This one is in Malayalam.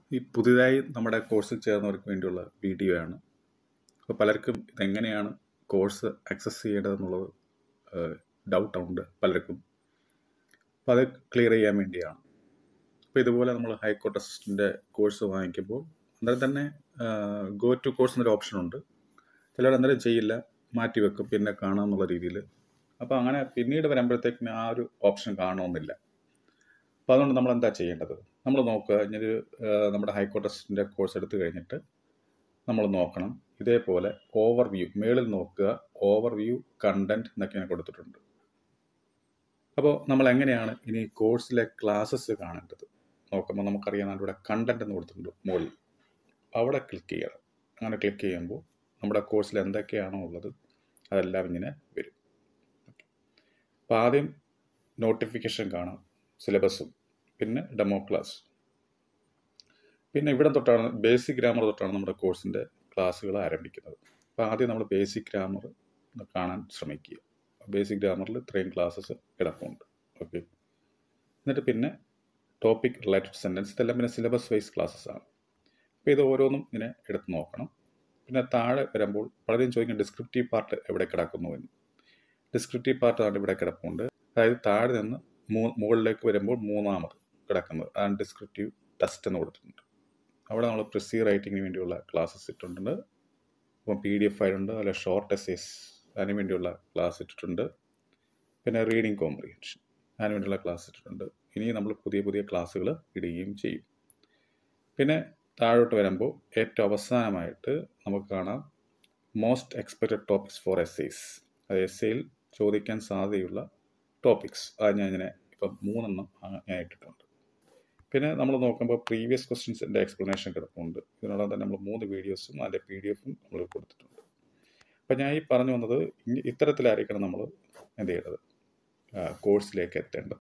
ഈ പുതിയതായി നമ്മുടെ കോഴ്സിൽ ചേർന്നവർക്ക് വേണ്ടിയുള്ള വീഡിയോ ആണ് അപ്പോൾ പലർക്കും ഇതെങ്ങനെയാണ് കോഴ്സ് ആക്സസ് ചെയ്യേണ്ടതെന്നുള്ളത് ഡൗട്ട് ഉണ്ട് പലർക്കും അപ്പോൾ അത് ക്ലിയർ ചെയ്യാൻ വേണ്ടിയാണ് അപ്പോൾ ഇതുപോലെ നമ്മൾ ഹൈക്കോർട്ട് അസിസ്റ്റൻ്റ് കോഴ്സ് വാങ്ങിക്കുമ്പോൾ അന്നേരം തന്നെ ഗോ ടു കോഴ്സ് എന്നൊരു ഓപ്ഷൻ ഉണ്ട് ചിലർ അന്നേരം ചെയ്യില്ല മാറ്റി വെക്കും പിന്നെ കാണാമെന്നുള്ള രീതിയിൽ അപ്പോൾ അങ്ങനെ പിന്നീട് വരുമ്പോഴത്തേക്കിന് ആ ഒരു ഓപ്ഷൻ കാണണമെന്നില്ല അപ്പോൾ അതുകൊണ്ട് നമ്മൾ എന്താ ചെയ്യേണ്ടത് നമ്മൾ നോക്കുക ഇങ്ങനൊരു നമ്മുടെ ഹൈക്കോർട്ട് അസിസ്റ്റൻ്റ് കോഴ്സ് എടുത്തു കഴിഞ്ഞിട്ട് നമ്മൾ നോക്കണം ഇതേപോലെ ഓവർ വ്യൂ മേളിൽ നോക്കുക ഓവർ വ്യൂ കണ്ടൻറ്റ് എന്നൊക്കെ കൊടുത്തിട്ടുണ്ട് അപ്പോൾ നമ്മൾ എങ്ങനെയാണ് ഇനി കോഴ്സിലെ ക്ലാസ്സസ് കാണേണ്ടത് നോക്കുമ്പോൾ നമുക്കറിയാം ഇവിടെ കണ്ടൻറ്റ് എന്ന് കൊടുത്തിട്ടുണ്ട് മുകളിൽ അവിടെ ക്ലിക്ക് ചെയ്യണം അങ്ങനെ ക്ലിക്ക് ചെയ്യുമ്പോൾ നമ്മുടെ കോഴ്സിൽ എന്തൊക്കെയാണോ ഉള്ളത് അതെല്ലാം ഇങ്ങനെ വരും അപ്പോൾ ആദ്യം നോട്ടിഫിക്കേഷൻ കാണാം സിലബസും പിന്നെ ഡെമോ ക്ലാസ് പിന്നെ ഇവിടെ തൊട്ടാണ് ബേസിക് ഗ്രാമർ തൊട്ടാണ് നമ്മുടെ കോഴ്സിൻ്റെ ക്ലാസ്സുകൾ ആരംഭിക്കുന്നത് അപ്പോൾ ആദ്യം നമ്മൾ ബേസിക് ഗ്രാമർ കാണാൻ ശ്രമിക്കുക ബേസിക് ഗ്രാമറിൽ ഇത്രയും ക്ലാസ്സസ് കിടപ്പുണ്ട് ഓക്കെ എന്നിട്ട് പിന്നെ ടോപ്പിക് റിലേറ്റഡ് സെൻറ്റൻസ് ഇതെല്ലാം പിന്നെ സിലബസ് വൈസ് ക്ലാസ്സസ് ആണ് അപ്പോൾ ഇത് ഓരോന്നും ഇങ്ങനെ എടുത്ത് നോക്കണം പിന്നെ താഴെ വരുമ്പോൾ പലരും ചോദിക്കും ഡിസ്ക്രിപ്റ്റീവ് പാർട്ട് എവിടെ കിടക്കുന്നു എന്ന് ഡിസ്ക്രിപ്റ്റീവ് പാർട്ട് ആണ് ഇവിടെ കിടപ്പുണ്ട് അതായത് താഴെ നിന്ന് മുകളിലേക്ക് വരുമ്പോൾ മൂന്നാമത് കിടക്കുന്നത് അതാണ് ഡിസ്ക്രിപ്റ്റീവ് ടെസ്റ്റ് എന്ന് കൊടുത്തിട്ടുണ്ട് അവിടെ നമ്മൾ പ്രിസി റൈറ്റിങ്ങിന് വേണ്ടിയുള്ള ക്ലാസ്സസ് ഇട്ടിട്ടുണ്ട് അപ്പം പി ഡി എഫ് ആയിട്ടുണ്ട് അല്ലെ ഷോർട്ട് എസ്സേസ് അതിന് വേണ്ടിയുള്ള ക്ലാസ് ഇട്ടിട്ടുണ്ട് പിന്നെ റീഡിങ് കോംപ്രിഹെൻഷൻ അതിന് വേണ്ടിയുള്ള ക്ലാസ് ഇട്ടിട്ടുണ്ട് ഇനി നമ്മൾ പുതിയ പുതിയ ക്ലാസ്സുകൾ ഇടുകയും ചെയ്യും പിന്നെ താഴോട്ട് വരുമ്പോൾ ഏറ്റവും അവസാനമായിട്ട് നമുക്ക് കാണാം most expected topics for essays അത് എസ്സേയിൽ ചോദിക്കാൻ സാധ്യതയുള്ള ടോപ്പിക്സ് അത് ഞാൻ ഇങ്ങനെ ഇപ്പം മൂന്നെണ്ണം ഞാൻ ഇട്ടിട്ടുണ്ട് പിന്നെ നമ്മൾ നോക്കുമ്പോൾ പ്രീവിയസ് ക്വസ്റ്റ്യൻസിൻ്റെ എക്സ്പ്ലനേഷൻ കിടപ്പുണ്ട് ഇതിനോടൊപ്പം തന്നെ നമ്മൾ മൂന്ന് വീഡിയോസും അതിൻ്റെ പി ഡി എഫും നമ്മൾ കൊടുത്തിട്ടുണ്ട് അപ്പം ഞാൻ ഈ പറഞ്ഞു വന്നത് ഇത്തരത്തിലായിരിക്കണം നമ്മൾ എന്ത് ചെയ്യേണ്ടത് കോഴ്സിലേക്ക് എത്തേണ്ടത്